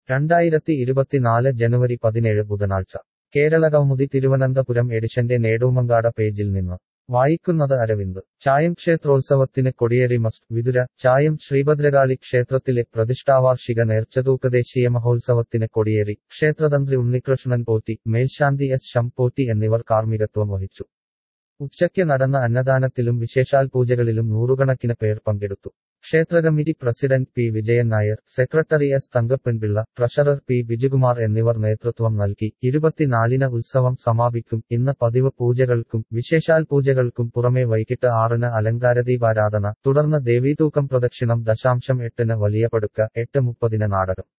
രണ്ടായിരത്തി ഇരുപത്തിനാല് ജനുവരി പതിനേഴ് ബുധനാഴ്ച കേരള കൗമുദി തിരുവനന്തപുരം എഡിഷന്റെ നേടൂമങ്കാട പേജിൽ നിന്ന് വായിക്കുന്നത് അരവിന്ദ് ചായം ക്ഷേത്രോത്സവത്തിന് കൊടിയേറി മസ്റ്റ് വിതുര ചായം ശ്രീഭദ്രകാളി ക്ഷേത്രത്തിലെ പ്രതിഷ്ഠാവാർഷിക നേർച്ചതൂക്ക ദേശീയ മഹോത്സവത്തിന് കൊടിയേറി ക്ഷേത്രതന്ത്രി ഉണ്ണികൃഷ്ണൻ പോറ്റി മേൽശാന്തി എസ് ശംപോറ്റി എന്നിവർ കാർമ്മികത്വം വഹിച്ചു ഉച്ചയ്ക്ക് നടന്ന അന്നദാനത്തിലും വിശേഷാൽ പൂജകളിലും നൂറുകണക്കിന് പേർ പങ്കെടുത്തു ക്ഷേത്ര committee president P Vijayan Nair secretary S Thankappanpillai treasurer P Bijukumar എന്നിവർ നേതൃത്വം നൽകി ഇരുപത്തിനാലിന് ഉത്സവം സമാപിക്കും ഇന്ന് പതിവ് പൂജകൾക്കും വിശേഷാൽ പൂജകൾക്കും പുറമെ വൈകിട്ട് ആറിന് അലങ്കാരദീപാരാധന തുടർന്ന് ദേവീതൂക്കം പ്രദക്ഷിണം ദശാംശം എട്ടിന് വലിയ പടുക്ക എട്ട് മുപ്പതിന് നാടകം